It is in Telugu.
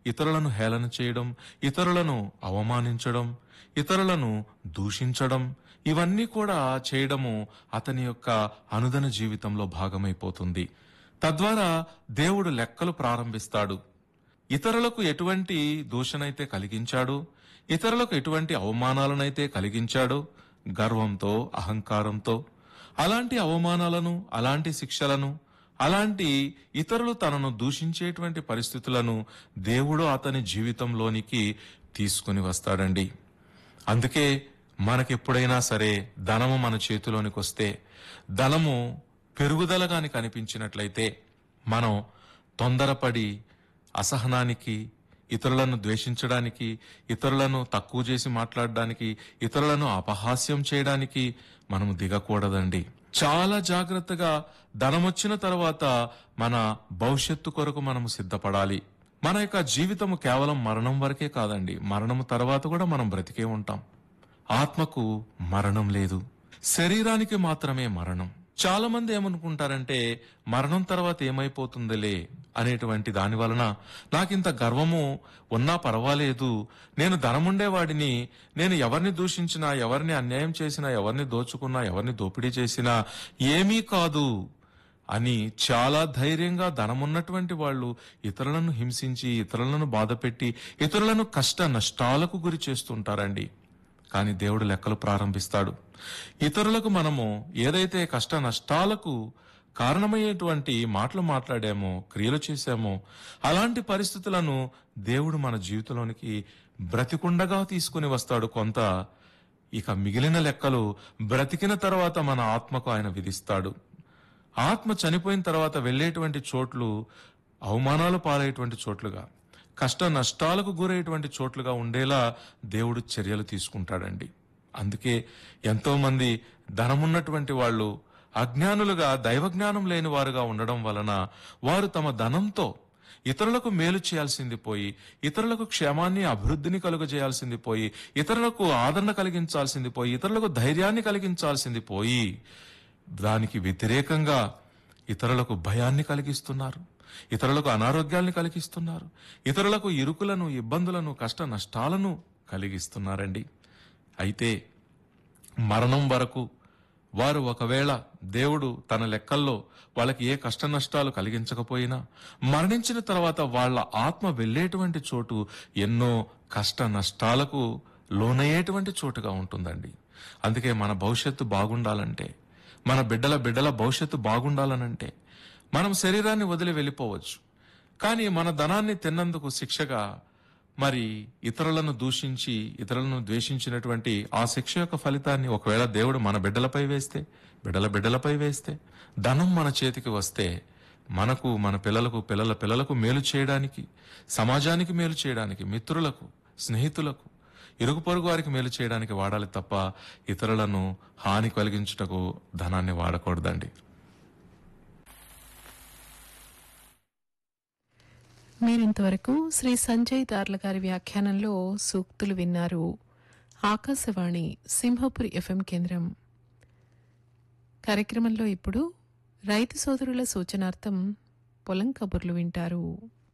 ఇతరులను హేళన చేయడం ఇతరులను అవమానించడం ఇతరులను దూషించడం ఇవన్నీ కూడా చేయడము అతని యొక్క అనుదన జీవితంలో భాగమైపోతుంది తద్వారా దేవుడు లెక్కలు ప్రారంభిస్తాడు ఇతరులకు ఎటువంటి దూషణైతే కలిగించాడు ఇతరులకు ఎటువంటి అవమానాలనైతే కలిగించాడో గర్వంతో అహంకారంతో అలాంటి అవమానాలను అలాంటి శిక్షలను అలాంటి ఇతరులు తనను దూషించేటువంటి పరిస్థితులను దేవుడు అతని జీవితంలోనికి తీసుకుని వస్తాడండి అందుకే మనకెప్పుడైనా సరే ధనము మన చేతిలోనికి వస్తే ధనము పెరుగుదలగాని కనిపించినట్లయితే మనం తొందరపడి అసహనానికి ఇతరులను ద్వేషించడానికి ఇతరులను తక్కువ చేసి మాట్లాడడానికి ఇతరులను అపహాస్యం చేయడానికి మనము దిగకూడదండి చాలా జాగ్రత్తగా ధనమొచ్చిన తర్వాత మన భవిష్యత్తు కొరకు మనము సిద్ధపడాలి మన యొక్క జీవితము కేవలం మరణం వరకే కాదండి మరణం తర్వాత కూడా మనం బ్రతికే ఉంటాం ఆత్మకు మరణం లేదు శరీరానికి మాత్రమే మరణం చాలా మంది ఏమనుకుంటారంటే మరణం తర్వాత ఏమైపోతుందిలే అనేటువంటి దాని వలన నాకింత గర్వము ఉన్నా పర్వాలేదు నేను ధనముండేవాడిని నేను ఎవరిని దూషించినా ఎవరిని అన్యాయం చేసినా ఎవరిని దోచుకున్నా ఎవరిని దోపిడీ చేసినా ఏమీ కాదు అని చాలా ధైర్యంగా ధనమున్నటువంటి వాళ్ళు ఇతరులను హింసించి ఇతరులను బాధపెట్టి ఇతరులను కష్ట నష్టాలకు గురి చేస్తుంటారండి కానీ దేవుడు లెక్కలు ప్రారంభిస్తాడు ఇతరులకు మనము ఏదైతే కష్ట నష్టాలకు కారణమయ్యేటువంటి మాటలు మాట్లాడామో క్రియలు చేశామో అలాంటి పరిస్థితులను దేవుడు మన జీవితంలోనికి బ్రతికుండగా తీసుకుని వస్తాడు కొంత ఇక మిగిలిన లెక్కలు బ్రతికిన తర్వాత మన ఆత్మకు ఆయన విధిస్తాడు ఆత్మ చనిపోయిన తర్వాత వెళ్ళేటువంటి చోట్లు అవమానాలు పాలయ్యేటువంటి చోట్లుగా కష్ట నష్టాలకు గురయ్యేటువంటి చోట్లుగా ఉండేలా దేవుడు చర్యలు తీసుకుంటాడండి అందుకే ఎంతో మంది ధనమున్నటువంటి వాళ్ళు అజ్ఞానులుగా దైవజ్ఞానం లేని వారుగా ఉండడం వలన వారు తమ ధనంతో ఇతరులకు మేలు చేయాల్సింది పోయి ఇతరులకు క్షేమాన్ని అభివృద్ధిని కలుగజేయాల్సింది పోయి ఇతరులకు ఆదరణ కలిగించాల్సింది పోయి ఇతరులకు ధైర్యాన్ని కలిగించాల్సింది పోయి దానికి వ్యతిరేకంగా ఇతరులకు భయాన్ని కలిగిస్తున్నారు ఇతరులకు అనారోగ్యాల్ని కలిగిస్తున్నారు ఇతరులకు ఇరుకులను ఇబ్బందులను కష్ట నష్టాలను కలిగిస్తున్నారండి అయితే మరణం వరకు వారు ఒకవేళ దేవుడు తన లెక్కల్లో వాళ్ళకి ఏ కష్ట నష్టాలు కలిగించకపోయినా మరణించిన తర్వాత వాళ్ళ ఆత్మ వెళ్ళేటువంటి చోటు ఎన్నో కష్ట నష్టాలకు లోనయ్యేటువంటి చోటుగా ఉంటుందండి అందుకే మన భవిష్యత్తు బాగుండాలంటే మన బిడ్డల బిడ్డల భవిష్యత్తు బాగుండాలనంటే మనం శరీరాన్ని వదిలి వెళ్ళిపోవచ్చు కానీ మన ధనాన్ని తిన్నందుకు శిక్షగా మరి ఇతరులను దూషించి ఇతరులను ద్వేషించినటువంటి ఆ శిక్ష యొక్క ఫలితాన్ని ఒకవేళ దేవుడు మన బిడ్డలపై వేస్తే బిడ్డల బిడ్డలపై వేస్తే ధనం మన చేతికి వస్తే మనకు మన పిల్లలకు పిల్లల పిల్లలకు మేలు చేయడానికి సమాజానికి మేలు చేయడానికి మిత్రులకు స్నేహితులకు ఇరుగు పొరుగు వారికి మేలు చేయడానికి వాడాలి తప్ప ఇతరులను హాని కలిగించుటకు ధనాన్ని వాడకూడదండి మీరింతవరకు శ్రీ సంజయ్ దార్ల గారి వ్యాఖ్యానంలో సూక్తులు విన్నారు ఆకాశవాణి సింహపురి ఎఫ్ఎం కేంద్రం కార్యక్రమంలో ఇప్పుడు రైతు సోదరుల సూచనార్థం పొలం కబుర్లు వింటారు